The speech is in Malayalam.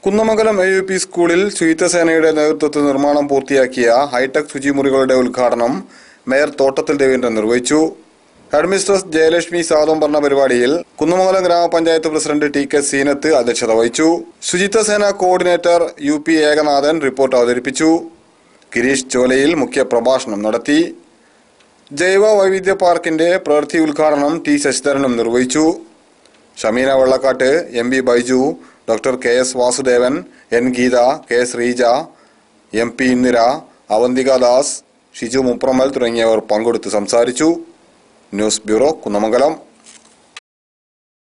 കുന്നമംഗലം എ യു പി സ്കൂളിൽ ശുചിത്വസേനയുടെ നേതൃത്വത്തിൽ നിർമ്മാണം പൂർത്തിയാക്കിയ ഹൈടെക് ശുചിമുറികളുടെ ഉദ്ഘാടനം മേയർ തോട്ടത്തിൽ രവീന്ദ്രൻ നിർവഹിച്ചു ഹെഡ്മിസ്ട്രസ് ജയലക്ഷ്മി സാദം പറഞ്ഞ പരിപാടിയിൽ കുന്നമംഗലം ഗ്രാമപഞ്ചായത്ത് പ്രസിഡന്റ് ടി കെ സീനത്ത് അധ്യക്ഷത വഹിച്ചു ശുചിത്വസേന coordinator U P Ekanathan report അവതരിപ്പിച്ചു ഗിരീഷ് ചോലയിൽ മുഖ്യ പ്രഭാഷണം നടത്തി ജൈവ വൈവിധ്യ പാർക്കിന്റെ പ്രവൃത്തി ഉദ്ഘാടനം ടി ശശിധരനും നിർവഹിച്ചു Shameena Vellakkatt M B Baiju doctor K S Vasudevan N Geetha K Sreeja M P Indira Avanthika Das Shiju Muprammal തുടങ്ങിയവർ പങ്കെടുത്ത് സംസാരിച്ചു ന്യൂസ് ബ്യൂറോ കുന്നമംഗലം